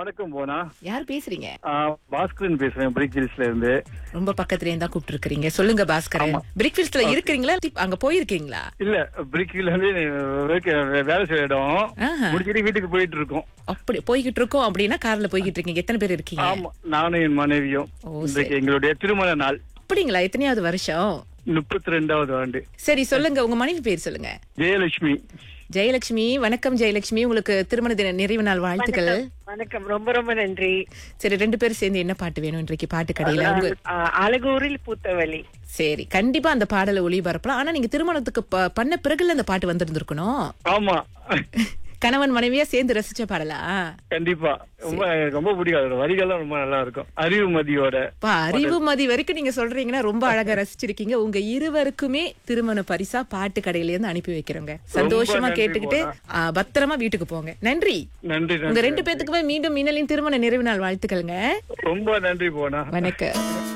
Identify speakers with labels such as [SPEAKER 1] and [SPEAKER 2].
[SPEAKER 1] வணக்கம் போனா
[SPEAKER 2] யார் பேசுறீங்க
[SPEAKER 1] ஆ, பாஸ்கரன் பேசுறேன் பிரிக் ஹில்ஸ்ல இருந்து
[SPEAKER 2] ரொம்ப பக்கத்துல இருந்தா கூப்பிட்டு இருக்கீங்க சொல்லுங்க பாஸ்கரன் பிரிக்ஃபீல்ட்ல இருக்கிறீங்களா திப்- அங்க போயிருக்கீங்களா
[SPEAKER 1] இல்ல பிரிக் ஹில் வந்து வேலைக்கு- வேலை செய்ய இடம்
[SPEAKER 2] ஆஹா.
[SPEAKER 1] முடிச்சிட்டு வீட்டுக்கு போயிட்டு இருக்கோம்
[SPEAKER 2] அப்படி போய்கிட்டு இருக்கோம் அப்படின்னா கார்ல போய்கிட்டு இருக்கீங்க எத்தனை பேர் இருக்கீங்க
[SPEAKER 1] ஆமா நானும் என் மனைவியும்
[SPEAKER 2] ஓ,
[SPEAKER 1] இன்றைக்கு எங்களுடைய திருமண நாள்
[SPEAKER 2] அப்படிங்களா எத்தனையாவது வருஷம்
[SPEAKER 1] முப்பத்தி ரெண்டாவது ஆண்டு
[SPEAKER 2] சரி சொல்லுங்க உங்க மனைவி பேர் சொல்லுங்க
[SPEAKER 1] ஜெயலட்சுமி
[SPEAKER 2] ஜெயலட்சுமி வணக்கம் ஜெயலட்சுமி உங்களுக்கு திருமண தின நிறைவு நாள் வாழ்த்துக்கள்
[SPEAKER 3] வணக்கம் ரொம்ப ரொம்ப நன்றி
[SPEAKER 2] சரி ரெண்டு பேரும் சேர்ந்து என்ன பாட்டு வேணும் இன்றைக்கு பாட்டு கடையில உங்க
[SPEAKER 3] ஆ, அழகூரில் பூத்தவழி
[SPEAKER 2] சரி கண்டிப்பா அந்த பாடலை ஒளிபரப்பலாம் ஆனா நீங்க திருமணத்துக்கு ப- பண்ண பிறகுல அந்த பாட்டு வந்திருந்திருக்கணும்
[SPEAKER 1] ஆமா
[SPEAKER 2] கணவன் மனைவியா சேர்ந்து ரசிச்ச பாடலா
[SPEAKER 1] கண்டிப்பா ரொம்ப ரொம்ப பிடிக்கும் அதோட வரிகள்லாம் ரொம்ப நல்லா இருக்கும் அறிவு மதியோட
[SPEAKER 2] பா அறிவு மதி வரைக்கும் நீங்க சொல்றீங்கன்னா ரொம்ப அழகா ரசிச்சிருக்கீங்க உங்க இருவருக்குமே திருமண பரிசா பாட்டு கடையில இருந்து அனுப்பி வைக்கிறோங்க சந்தோஷமா
[SPEAKER 1] நன்றி
[SPEAKER 2] கேட்டுக்கிட்டு ஆ, பத்திரமா வீட்டுக்கு போங்க நன்றி
[SPEAKER 1] நன்றி
[SPEAKER 2] உங்க
[SPEAKER 1] நன்றி
[SPEAKER 2] ரெண்டு பேத்துக்குமே மீண்டும் மின்னலின் திருமண நிறைவு நாள் வாழ்த்துக்கள்ங்க
[SPEAKER 1] ரொம்ப நன்றி போனா
[SPEAKER 2] வணக்கம்